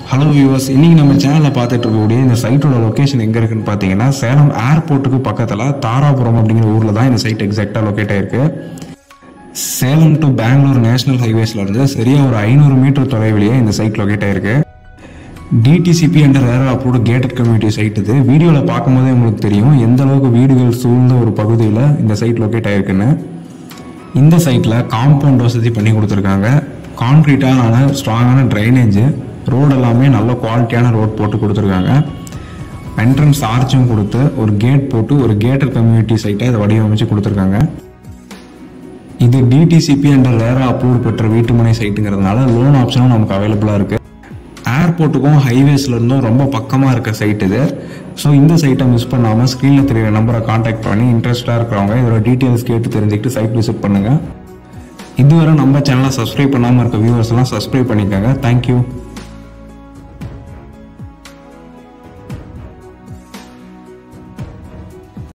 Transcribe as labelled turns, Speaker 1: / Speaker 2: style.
Speaker 1: hello viewers இன்னைக்கு நம்ம சேனலில் பார்த்துட்டு இருக்கக்கூடிய இந்த சைட்டோட லொக்கேஷன் எங்கே இருக்குன்னு பார்த்தீங்கன்னா சேலம் ஏர்போர்ட்டுக்கு பக்கத்தில் தாராபுரம் அப்படிங்கிற ஊரில் தான் இந்த சைட் எக்ஸாக்டாக லொக்கேட் ஆயிருக்கு சேலம் டு பெங்களூர் நேஷனல் ஹைவேஸ்ல இருந்து சரியா ஒரு ஐநூறு மீட்டர் தொலைவிலேயே இந்த சைட் லொக்கேட் ஆயிருக்கு டிடிசிபி என்ற rare approved gated community site இது வீடியோவில் பார்க்கும்போதே உங்களுக்கு தெரியும் எந்த அளவுக்கு வீடுகள் சூழ்ந்த ஒரு பகுதியில் இந்த சைட் லொக்கேட் ஆயிருக்குன்னு இந்த சைட்டில் காம்பவுண்ட் வசதி பண்ணி கொடுத்துருக்காங்க கான்க்ரீட்டான ஸ்ட்ராங்கான ட்ரைனேஜ் ரோடு எல்லாமே நல்ல குவாலிட்டியான ரோட் போட்டு கொடுத்துருக்காங்க என்ட்ரன்ஸ் ஆர்ச்சும் கொடுத்து ஒரு கேட் போட்டு ஒரு கேட்டட் கம்யூனிட்டி சைட்டை இதை வடிவமைச்சு கொடுத்துருக்காங்க இது டிடிசிபி என்ற ரேரா அப்ரூவல் பெற்ற வீட்டுமனை சைட்டுங்கிறதுனால லோன் ஆப்ஷனும் நமக்கு அவைலபிளாக இருக்குது ஏர்போர்ட்டுக்கும் ஹைவேஸ்ல இருந்தும் ரொம்ப பக்கமாக இருக்க சைட் இது ஸோ இந்த சைட்டை மிஸ் பண்ணாமல் ஸ்க்ரீனில் தெரியுற நம்பரை காண்டாக்ட் பண்ணி இன்ட்ரெஸ்டாக இருக்கிறவங்க இதோட டீட்டெயில்ஸ் கேட்டு தெரிஞ்சுக்கிட்டு சைட் விசிட் பண்ணுங்கள் இதுவரை நம்ம சேனலை சப்ஸ்கிரைப் பண்ணாமல் இருக்க வியூவர்ஸ்லாம் சப்ஸ்கிரைப் பண்ணிக்கோங்க தேங்க்யூ